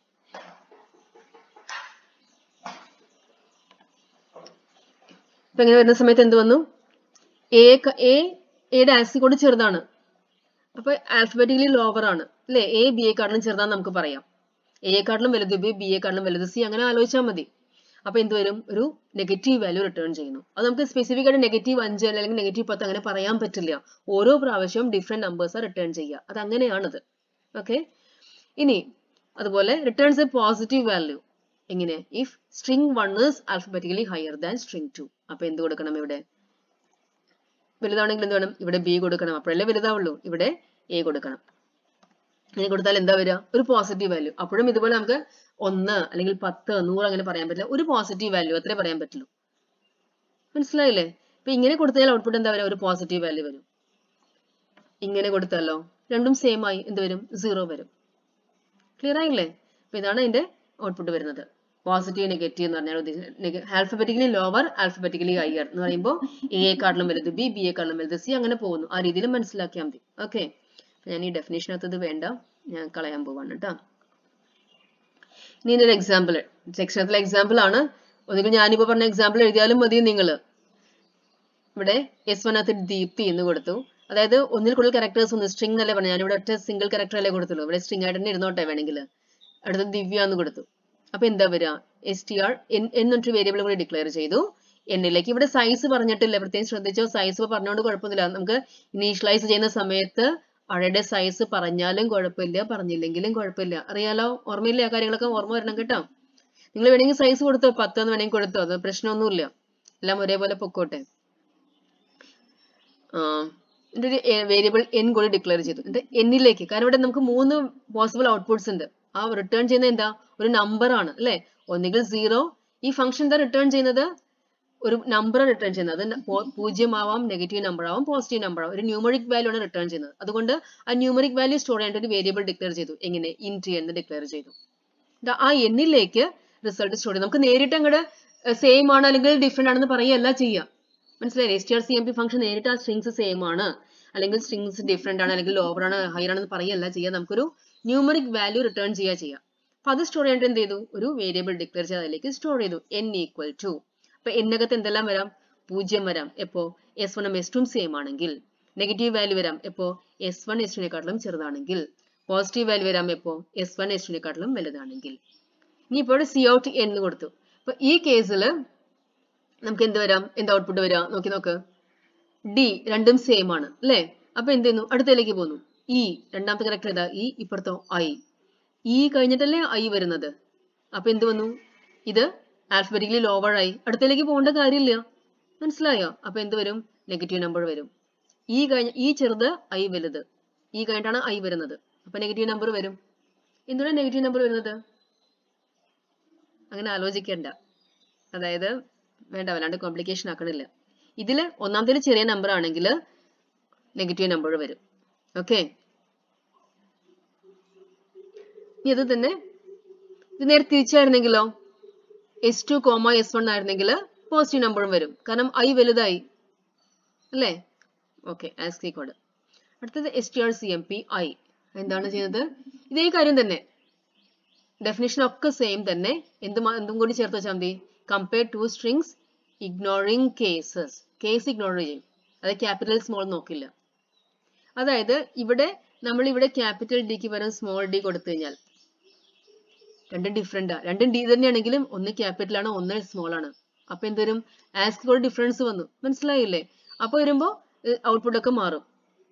ഇപ്പൊ ഇങ്ങനെ വരുന്ന സമയത്ത് എന്ത് വന്നു എ എ എയുടെ ആക്സിക്കോട് ചെറുതാണ് അപ്പൊ ആൽഫബറ്റിക്കലി ലോവർ ആണ് അല്ലെ എ ബി എക്കാട്ടിലും ചെറുതാന്ന് നമുക്ക് പറയാം എയെക്കാട്ടിലും വലുത് ബി ബി എക്കാട്ടിലും വലുത് സി അങ്ങനെ ആലോചിച്ചാൽ മതി അപ്പൊ എന്ത് വരും ഒരു നെഗറ്റീവ് വാല്യൂ റിട്ടേൺ ചെയ്യുന്നു അത് നമുക്ക് സ്പെസിഫിക് ആയിട്ട് നെഗറ്റീവ് അഞ്ച് അല്ലെങ്കിൽ നെഗറ്റീവ് പത്ത് അങ്ങനെ പറയാൻ പറ്റില്ല ഓരോ പ്രാവശ്യവും ഡിഫറെന്റ് നമ്പേഴ്സ് റിട്ടേൺ ചെയ്യുക അത് അങ്ങനെയാണത് ഓക്കെ ഇനി അതുപോലെ റിട്ടേൺസ് എ പോസിറ്റീവ് വാല്യൂ എങ്ങനെ if string one is alphabetically higher than string two അപ്പൊ എന്ത് കൊടുക്കണം ഇവിടെ വലുതാണെങ്കിൽ എന്ത് വേണം ഇവിടെ ബി കൊടുക്കണം അപ്പോഴല്ലേ വലുതാവുള്ളൂ ഇവിടെ എ കൊടുക്കണം ഇങ്ങനെ കൊടുത്താൽ എന്താ വരിക ഒരു പോസിറ്റീവ് വാല്യൂ അപ്പോഴും ഇതുപോലെ നമുക്ക് ഒന്ന് അല്ലെങ്കിൽ പത്ത് നൂറ് അങ്ങനെ പറയാൻ പറ്റില്ല ഒരു പോസിറ്റീവ് വാല്യൂ അത്രേ പറയാൻ പറ്റുള്ളൂ മനസ്സിലായില്ലേ ഇപ്പൊ ഇങ്ങനെ കൊടുത്താൽ ഔട്ട്പുട്ട് എന്താ വരിക ഒരു പോസിറ്റീവ് വാല്യൂ വരും ഇങ്ങനെ കൊടുത്താലോ രണ്ടും സെയിം ആയി എന്ത് വരും സീറോ വരും ക്ലിയർ ആയില്ലേ അപ്പൊ ഇതാണ് അതിന്റെ ഔട്ട്പുട്ട് വരുന്നത് പോസിറ്റീവ് നെഗറ്റീവ് എന്ന് പറഞ്ഞാൽ ആൽഫബറ്റിക്കലി ലോവർ ആൽഫബറ്റിക്കലി ഹയർ എന്ന് പറയുമ്പോൾ എയെക്കാട്ടിലും വലുത് ബി ബി എക്കാട്ടിലും വലുത് സി അങ്ങനെ പോകുന്നു ആ രീതിയിൽ മനസ്സിലാക്കിയാൽ മതി ഓക്കെ ഞാൻ ഈ ഡെഫിനേഷനകത്ത് ഇത് വേണ്ട ഞാൻ കളയാൻ പോവാണ് കേട്ടോ ഇനി ഇതിന്റെ ഒരു എക്സാമ്പിൾ സെക്ഷനത്തിലെ എക്സാമ്പിൾ ആണ് ഒന്നുകിൽ ഞാനിപ്പോ പറഞ്ഞ എക്സാമ്പിൾ എഴുതിയാലും മതി നിങ്ങൾ ഇവിടെ എസ് വനകത്ത് ദീപ്തി എന്ന് കൊടുത്തു അതായത് ഒന്നിൽ കൂടുതൽ ക്യാരക്ടേഴ്സ് ഒന്ന് സ്ട്രിംഗ് അല്ലേ പറഞ്ഞു ഞാനിവിടെ ഒറ്റ സിംഗിൾ ക്യാരക്ടർ അല്ലേ കൊടുത്തുള്ളൂ ഇവിടെ സ്ട്രിംഗ് ആയിട്ട് തന്നെ ഇരുന്നോട്ടെ വേണമെങ്കിൽ അടുത്തത് ദിവ്യ എന്ന് കൊടുത്തു അപ്പൊ എന്താ വരിക എസ് ടി ആർ എൻ എന്നൊരു വേരിയബിൾ കൂടി ഡിക്ലെയർ ചെയ്തു എന്നിലേക്ക് ഇവിടെ സൈസ് പറഞ്ഞിട്ടില്ല പ്രത്യേകം ശ്രദ്ധിച്ചോ സൈസ് പറഞ്ഞുകൊണ്ട് കുഴപ്പമൊന്നുമില്ല നമുക്ക് ഇനീഷ്യലൈസ് ചെയ്യുന്ന സമയത്ത് അഴയുടെ സൈസ് പറഞ്ഞാലും കുഴപ്പമില്ല പറഞ്ഞില്ലെങ്കിലും കുഴപ്പമില്ല അറിയാലോ ഓർമ്മയില്ല ആ കാര്യങ്ങളൊക്കെ ഓർമ്മ വരണം കേട്ടോ നിങ്ങൾ വേണമെങ്കിൽ സൈസ് കൊടുത്തോ പത്ത് എന്ന് വേണമെങ്കിൽ കൊടുത്തോ അത് പ്രശ്നമൊന്നുമില്ല എല്ലാം ഒരേപോലെ പൊക്കോട്ടെ ഇതിന്റെ ഒരു വേരിയബിൾ എൻ കൂടി ഡിക്ലെയർ ചെയ്തു എന്നിട്ട് എന്നിലേക്ക് കാരണം ഇവിടെ നമുക്ക് മൂന്ന് പോസിബിൾ ഔട്ട്പുട്ട്സ് ഉണ്ട് ആ റിട്ടേൺ ചെയ്യുന്നത് എന്താ ഒരു നമ്പർ ആണ് അല്ലെ ഒന്നുകിൽ സീറോ ഈ ഫംഗ്ഷൻ എന്താ റിട്ടേൺ ചെയ്യുന്നത് ഒരു നമ്പർ റിട്ടേൺ ചെയ്യുന്നത് അത് പോ- പൂജ്യം ആവാം നെഗറ്റീവ് നമ്പർ ആവാം പോസിറ്റീവ് നമ്പർ ആവാം ഒരു ന്യൂമറിക് വാല്യൂ ആണ് റിട്ടേൺ ചെയ്യുന്നത് അതുകൊണ്ട് ആ ന്യൂമറിക് വാല്യൂ സ്റ്റോർ ചെയ്യേണ്ട ഒരു വേരിയബിൾ ഡിക്ലെയർ ചെയ്തു എങ്ങനെ ഇൻറ്റ് എന്ന് ഡിക്ലെയർ ചെയ്തു ദാ ആ എന്നിലേക്ക് റിസൾട്ട് സ്റ്റോർ ചെയ്തു നമുക്ക് നേരിട്ട് അങ്ങോട്ട് സെയിം ആണ് അല്ലെങ്കിൽ ഡിഫറെന്റ് ആണെന്ന് പറയുകയല്ല ചെയ്യുക മനസ്സിലായില്ലേ S T R C M P function നേരിട്ട് ആ സ്ട്രിങ്സ് സെയിം ആണ് അല്ലെങ്കിൽ സ്ട്രിങ്സ് ഡിഫറെന്റ് ആണ് അല്ലെങ്കിൽ ലോവർ ആണ് ഹയർ ആണെന്ന് പറയുകയല്ല ചെയ്യുക നമുക്കൊരു ന്യൂമറിക് വാല്യൂ റിട്ടേൺ ചെയ്യുക ചെയ്യാം അപ്പൊ അത് സ്റ്റോർ ചെയ്യേണ്ട എന്ത് ചെയ്തു ഒരു വേരിയബിൾ ഡിക്ലെയർ ചെയ്ത് അതിലേക്ക് സ്റ്റോർ ചെയ്തു എൻ ഈക്വൽ ടു അപ്പൊ എന്നകത്ത് എന്തെല്ലാം വരാം പൂജ്യം വരാം എപ്പോ എസ് വണ്ണും എസ് ടും സെയിം ആണെങ്കിൽ നെഗറ്റീവ് വാല്യൂ വരാം എപ്പോ എസ് വൺ എസ് ടുനെക്കാട്ടിലും ചെറുതാണെങ്കിൽ പോസിറ്റീവ് വാല്യൂ വരാം എപ്പോ എസ് വൺ എസ് ടുനെക്കാട്ടിലും വലുതാണെങ്കിൽ ഇനി ഇപ്പോൾ സി ഔട്ട് എന്ന് കൊടുത്തു അപ്പൊ ഈ കേസിൽ നമുക്ക് എന്ത് വരാം എന്ത് ഔട്ട്പുട്ട് വരാം നോക്കി നോക്ക് ഡി രണ്ടും സെയിം ആണ് അല്ലേ അപ്പൊ എന്ത് ചെയ്യുന്നു അടുത്തതിലേക്ക് പോകുന്നു ഇ രണ്ടാമത്തെ കറക്റ്റ് ഏതാ ഇ ഇപ്പുറത്തോ ഐ ഇ കഴിഞ്ഞിട്ടല്ലേ ഐ വരുന്നത് അപ്പൊ എന്ത് വന്നു ഇത് ആൽഫബറ്റിക്കലി ലോവർ ആയി അടുത്തതിലേക്ക് പോകേണ്ട കാര്യമില്ല മനസ്സിലായോ അപ്പൊ എന്ത് വരും നെഗറ്റീവ് നമ്പർ വരും ഈ കഴിഞ്ഞ ഈ ചെറുത് ഐ വലുത് ഈ കഴിഞ്ഞിട്ടാണ് ഐ വരുന്നത് അപ്പൊ നെഗറ്റീവ് നമ്പർ വരും എന്തുകൊണ്ടാണ് നെഗറ്റീവ് നമ്പർ വരുന്നത് അങ്ങനെ ആലോചിക്കണ്ട അതായത് വേണ്ട വല്ലാണ്ട് കോംപ്ലിക്കേഷൻ ആക്കണില്ല ഇതില് ഒന്നാമത്തെ ചെറിയ നമ്പർ ആണെങ്കിൽ നെഗറ്റീവ് നമ്പർ വരും ഓക്കെ ഇനി ഇത് തന്നെ ഇത് നേരെ തിരിച്ചായിരുന്നെങ്കിലോ S two comma S one ആയിരുന്നെങ്കിൽ പോസിറ്റീവ് നമ്പറും വരും കാരണം ഐ വലുതായി അല്ലേ ഓക്കെ ആസ്കി കോഡ് അടുത്തത് S T R C M P I എന്താണ് ചെയ്യുന്നത് ഇതേ കാര്യം തന്നെ ഡെഫിനിഷൻ ഒക്കെ സെയിം തന്നെ എന്ത് മാ- എന്തും കൂടി ചേർത്ത് വെച്ചാൽ മതി compare two strings ignoring cases case ignore ചെയ്യും അത് ക്യാപിറ്റൽ സ്മോൾ നോക്കില്ല അതായത് ഇവിടെ നമ്മൾ ഇവിടെ ക്യാപിറ്റൽ ഡിക്ക് പകരം സ്മോൾ ഡി കൊടുത്തു കഴിഞ്ഞാൽ രണ്ടും ഡിഫറെന്റ് രണ്ടും ഡി തന്നെയാണെങ്കിലും ഒന്ന് ക്യാപിറ്റൽ ആണ് ഒന്ന് സ്മോൾ ആണ് അപ്പൊ എന്തുവരും ആസ്കിലൂടെ ഡിഫറൻസ് വന്നു മനസ്സിലായില്ലേ അപ്പൊ വരുമ്പോ ഔട്ട്പുട്ട് ഒക്കെ മാറും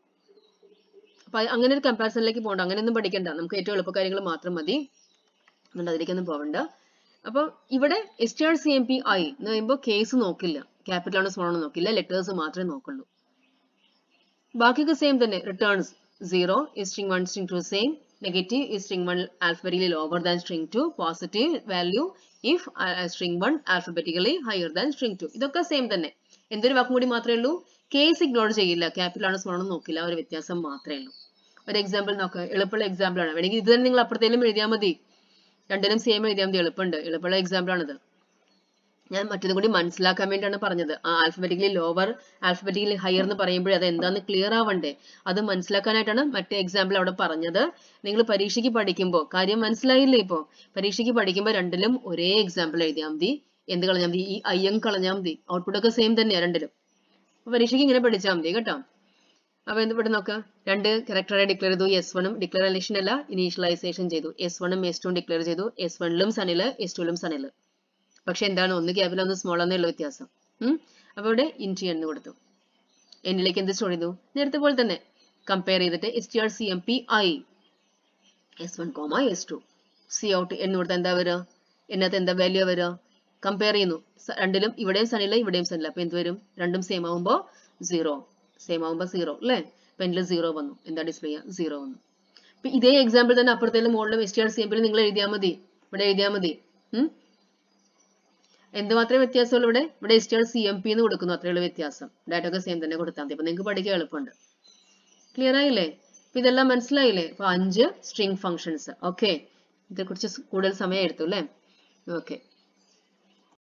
അപ്പൊ അത് അങ്ങനെ ഒരു കമ്പാരിസണിലേക്ക് പോകണ്ട അങ്ങനെയൊന്നും പഠിക്കണ്ട നമുക്ക് ഏറ്റവും എളുപ്പ കാര്യങ്ങൾ മാത്രം മതി അതുകൊണ്ട് അതിലേക്കൊന്നും പോകണ്ട അപ്പൊ ഇവിടെ S T R C M P I എന്ന് പറയുമ്പോൾ കേസ് നോക്കില്ല ക്യാപിറ്റൽ ആണോ സ്മോൾ ആണോ നോക്കില്ല ലെറ്റേഴ്സ് മാത്രമേ നോക്കുള്ളൂ ബാക്കിയൊക്കെ സെയിം തന്നെ returns zero string one string two same negative is string 1 alphabetically lower than string 2 positive value if uh, string 1 alphabetically higher than string 2 ഇതൊക്കെ സെയിം തന്നെ എന്തൊരു വാക്കും കൂടി മാത്രമേ ഉള്ളൂ കേസ് ഇഗ്നോർ ചെയ്യില്ല ക്യാപിറ്റൽ ആണ് സ്മോൾ ആണോ നോക്കില്ല ആ ഒരു വ്യത്യാസം മാത്രമേ ഉള്ളൂ ഒരു എക്സാമ്പിൾ നോക്കാം എളുപ്പമുള്ള എക്സാമ്പിൾ ആണ് വേണമെങ്കിൽ ഇത് തന്നെ നിങ്ങൾ അപ്പുറത്തേലും എഴുതിയാൽ മതി രണ്ടിനും സെയിം എഴുതിയാൽ മതി എളുപ്പമുണ്ട് എളുപ്പമുള്ള എക്സാമ്പിൾ ആണിത് ഞാൻ മറ്റതും കൂടി മനസ്സിലാക്കാൻ വേണ്ടിയാണ് പറഞ്ഞത് ആ ആൽഫബറ്റിക്കലി ലോവർ ആൽഫബറ്റിക്കലി ഹയർ എന്ന് പറയുമ്പോഴേ അത് എന്താന്ന് ക്ലിയർ ആവണ്ടേ അത് മനസ്സിലാക്കാനായിട്ടാണ് മറ്റേ എക്സാമ്പിൾ അവിടെ പറഞ്ഞത് നിങ്ങൾ പരീക്ഷയ്ക്ക് പഠിക്കുമ്പോൾ കാര്യം മനസ്സിലായില്ലേ ഇപ്പോ പരീക്ഷയ്ക്ക് പഠിക്കുമ്പോൾ രണ്ടിലും ഒരേ എക്സാമ്പിൾ എഴുതിയാൽ മതി എന്ത് കളഞ്ഞാൽ മതി ഈ അയ്യം കളഞ്ഞാൽ മതി ഔട്ട്പുട്ട് ഒക്കെ സെയിം തന്നെയാണ് രണ്ടിലും അപ്പൊ പരീക്ഷയ്ക്ക് ഇങ്ങനെ പഠിച്ചാൽ മതി കേട്ടോ അപ്പൊ എന്ത് ഇവിടെ നോക്കാം രണ്ട് ക്യാരക്ടറെ ഡിക്ലെയർ ചെയ്തു എസ് വണ്ണും ഡിക്ലറേഷൻ അല്ല ഇനീഷ്യലൈസേഷൻ ചെയ്തു എസ് വണ്ണും എസ് ടും ഡിക്ലെയർ ചെയ്തു എസ് വണ്ണിലും സണില് എസ് ടുവിലും സണില് പക്ഷെ എന്താണ് ഒന്ന് ക്യാപിറ്റൽ ഒന്ന് സ്മോൾ എന്നുള്ള വ്യത്യാസം ഉം അപ്പൊ ഇവിടെ ഇൻറ്റി എന്ന് കൊടുത്തു എന്നിലേക്ക് എന്ത് സ്റ്റോർ ചെയ്തു നേരത്തെ പോലെ തന്നെ കമ്പയർ ചെയ്തിട്ട് S T R C M P I S one comma S two cout എന്ന് കൊടുത്താൽ എന്താ വരിക എന്നകത്ത് എന്താ വാല്യൂ വരിക കമ്പയർ ചെയ്യുന്നു സ- രണ്ടിലും ഇവിടെയും സണില്ല ഇവിടെയും സണില്ല അപ്പൊ എന്ത് വരും രണ്ടും സെയിം ആവുമ്പോ സീറോ സെയിം ആവുമ്പോ സീറോ അല്ലേ അപ്പൊ എൻ്റെ സീറോ വന്നു എന്താ ഡിസ്പ്ലേ ചെയ്യുക സീറോ വന്നു അപ്പൊ ഇതേ എക്സാമ്പിൾ തന്നെ അപ്പുറത്തേലും മുകളിലും S T R C M പിയിൽ നിങ്ങൾ എഴുതിയാൽ മതി ഇവിടെ എഴുതിയാൽ മതി ഉം എന്ത് മാത്രമേ വ്യത്യാസമുള്ളൂ ഇവിടെ ഇവിടെ S T R C M P എന്ന് കൊടുക്കുന്നു അത്രയുള്ള വ്യത്യാസം ഡാറ്റ ഒക്കെ സെയിം തന്നെ കൊടുത്താൽ മതി അപ്പൊ നിങ്ങൾക്ക് പഠിക്കാൻ എളുപ്പമുണ്ട് ക്ലിയർ ആയില്ലേ അപ്പൊ ഇതെല്ലാം മനസ്സിലായില്ലേ അപ്പൊ അഞ്ച് സ്ട്രിംഗ് ഫങ്ഷൻസ് ഓക്കെ ഇതേക്കുറിച്ച് കൂടുതൽ സമയം എടുത്തു അല്ലേ ഓക്കെ